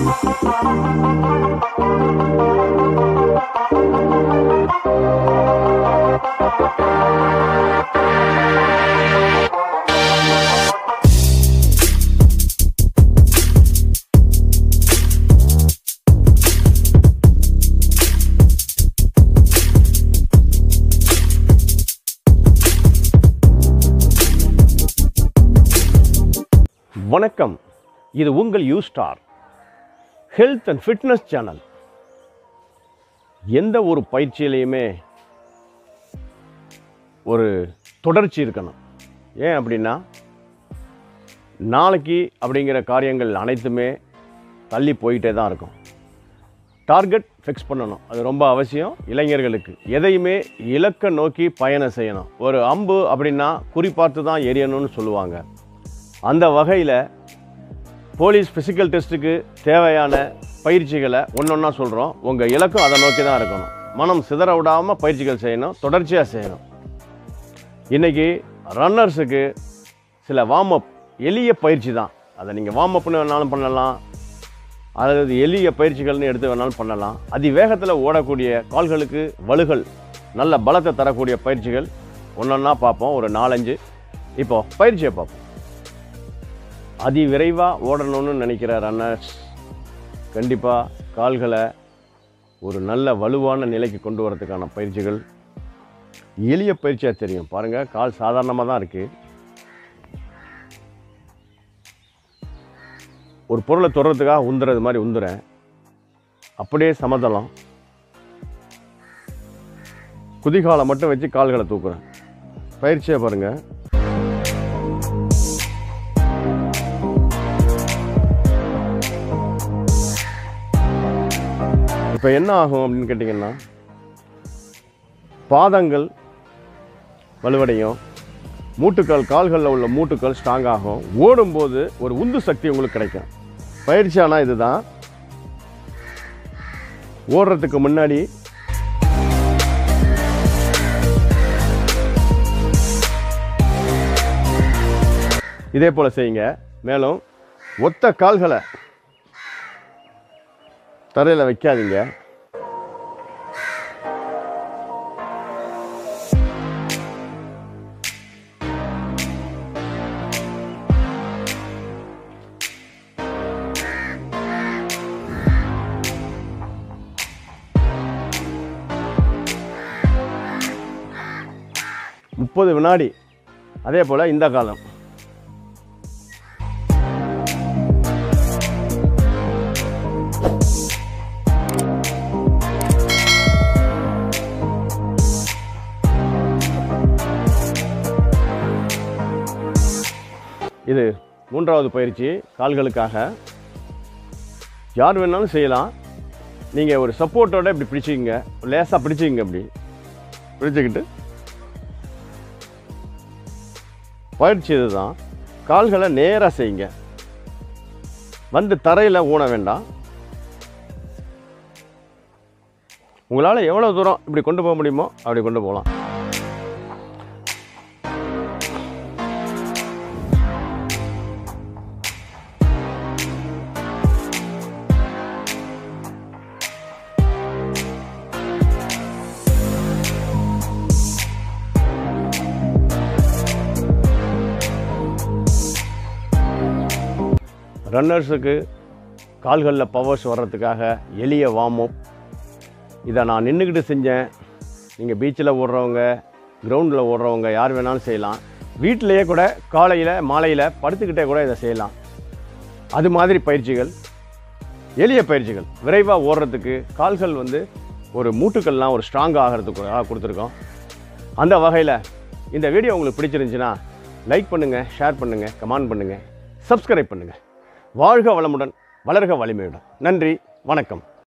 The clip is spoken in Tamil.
வணக்கம் இது உங்கள் U star health and fitness channel எந்த ஒரு பயிற்சியிலையுமே ஒரு தொடர்ச்சி இருக்கணும் ஏன் அப்படின்னா நாளைக்கு அப்படிங்கிற காரியங்கள் அனைத்துமே தள்ளி போயிட்டே தான் இருக்கும் டார்கெட் ஃபிக்ஸ் பண்ணணும் அது ரொம்ப அவசியம் இளைஞர்களுக்கு எதையுமே இலக்கை நோக்கி பயணம் செய்யணும் ஒரு அம்பு அப்படின்னா குறிப்பார்த்து தான் எரியணும்னு சொல்லுவாங்க அந்த வகையில் போலீஸ் ஃபிசிக்கல் டெஸ்ட்டுக்கு தேவையான பயிற்சிகளை ஒன்றொன்னா சொல்கிறோம் உங்கள் இலக்கும் அதை நோக்கி தான் இருக்கணும் மனம் சிதற விடாமல் பயிற்சிகள் செய்யணும் தொடர்ச்சியாக செய்யணும் இன்றைக்கி ரன்னர்ஸுக்கு சில வார்ம் அப் எளிய பயிற்சி தான் அதை நீங்கள் வார்ம் அப்னு வேணாலும் பண்ணலாம் அதாவது எளிய பயிற்சிகள்னு எடுத்து வேணாலும் பண்ணலாம் அதிவேகத்தில் ஓடக்கூடிய கால்களுக்கு வலுகள் நல்ல பலத்தை தரக்கூடிய பயிற்சிகள் ஒன்றொன்னா பார்ப்போம் ஒரு நாலஞ்சு இப்போ பயிற்சியை பார்ப்போம் அதி விரைவாக ஓடணும்னு நினைக்கிற ரன்னர்ஸ் கண்டிப்பாக கால்களை ஒரு நல்ல வலுவான நிலைக்கு கொண்டு வரதுக்கான பயிற்சிகள் எளிய பயிற்சியாக தெரியும் பாருங்கள் கால் சாதாரணமாக தான் இருக்குது ஒரு பொருளை தொடுறதுக்காக உந்துறது மாதிரி உந்துறேன் அப்படியே சமதளம் குதிகாலை மட்டும் வச்சு கால்களை தூக்குறேன் பயிற்சியை பாருங்கள் இப்போ என்ன ஆகும் அப்படின்னு கேட்டிங்கன்னா பாதங்கள் வலுவடையும் மூட்டுக்கள் கால்களில் உள்ள மூட்டுக்கள் ஸ்ட்ராங் ஆகும் ஓடும்போது ஒரு உந்து சக்தி உங்களுக்கு கிடைக்கும் பயிற்சி ஆனால் இதுதான் ஓடுறதுக்கு முன்னாடி இதே போல் செய்யுங்க மேலும் ஒத்த கால்களை தரையில் வைக்காதீங்க முப்பது வினாடி அதே போல் இந்த காலம் இது மூன்றாவது பயிற்சி கால்களுக்காக யார் வேணாலும் செய்யலாம் நீங்கள் ஒரு சப்போர்ட்டோட இப்படி பிடிச்சிக்கங்க லேசாக பிடிச்சிக்கங்க இப்படி பிடிச்சிக்கிட்டு பயிற்சி இதுதான் கால்களை நேராக செய்யுங்க வந்து தரையில் ஊன வேண்டாம் உங்களால் எவ்வளோ தூரம் இப்படி கொண்டு போக முடியுமோ அப்படி கொண்டு போகலாம் ரன்னர்ஸுக்கு கால்களில் பவர்ஸ் வர்றதுக்காக எளிய வார்ம் அப் இதை நான் நின்றுக்கிட்டு செஞ்சேன் நீங்கள் பீச்சில் ஓடுறவங்க கிரவுண்டில் ஓடுறவங்க யார் வேணாலும் செய்யலாம் வீட்டிலையே கூட காலையில் மாலையில் படுத்துக்கிட்டே கூட இதை செய்யலாம் அது மாதிரி பயிற்சிகள் எளிய பயிற்சிகள் விரைவாக ஓடுறதுக்கு கால்கள் வந்து ஒரு மூட்டுக்கள்லாம் ஒரு ஸ்ட்ராங் ஆகிறதுக்கு கொடுத்துருக்கோம் அந்த வகையில் இந்த வீடியோ உங்களுக்கு பிடிச்சிருந்துச்சுன்னா லைக் பண்ணுங்கள் ஷேர் பண்ணுங்கள் கமெண்ட் பண்ணுங்கள் சப்ஸ்கிரைப் பண்ணுங்கள் வாழ்க வளமுடன் வளர்க வலிமையுடன் நன்றி வணக்கம்